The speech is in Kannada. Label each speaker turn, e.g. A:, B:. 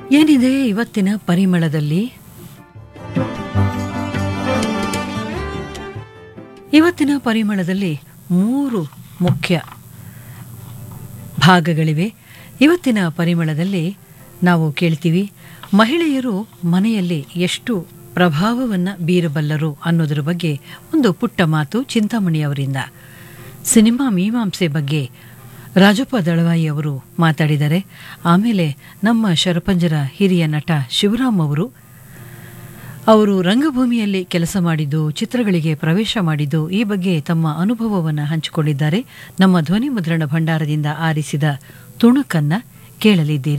A: ಏನಿದೆ ಇವತ್ತಿನ ಪರಿಮಳದಲ್ಲಿ ಇವತ್ತಿನ ಪರಿಮಳದಲ್ಲಿ ಮೂರು ಮುಖ್ಯ ಭಾಗಗಳಿವೆ ಇವತ್ತಿನ ಪರಿಮಳದಲ್ಲಿ ನಾವು ಕೇಳ್ತೀವಿ ಮಹಿಳೆಯರು ಮನೆಯಲ್ಲಿ ಎಷ್ಟು ಪ್ರಭಾವವನ್ನು ಬೀರಬಲ್ಲರು ಅನ್ನೋದರ ಬಗ್ಗೆ ಒಂದು ಪುಟ್ಟ ಮಾತು ಚಿಂತಾಮಣಿ ಅವರಿಂದ ಸಿನಿಮಾ ಮೀಮಾಂಸೆ ಬಗ್ಗೆ ರಾಜಪ್ಪ ದಳವಾಯಿ ಅವರು ಮಾತಾಡಿದ್ದಾರೆ ಆಮೇಲೆ ನಮ್ಮ ಶರಪಂಜರ ಹಿರಿಯ ನಟ ಶಿವರಾಮ್ ಅವರು ಅವರು ರಂಗಭೂಮಿಯಲ್ಲಿ ಕೆಲಸ ಮಾಡಿದ್ದು ಚಿತ್ರಗಳಿಗೆ ಪ್ರವೇಶ ಮಾಡಿದ್ದು ಈ ಬಗ್ಗೆ ತಮ್ಮ ಅನುಭವವನ್ನು ಹಂಚಿಕೊಂಡಿದ್ದಾರೆ ನಮ್ಮ ಧ್ವನಿ ಮುದ್ರಣ ಭಂಡಾರದಿಂದ ಆರಿಸಿದ ತುಣುಕನ್ನ ಕೇಳಲಿದ್ದೀರಿ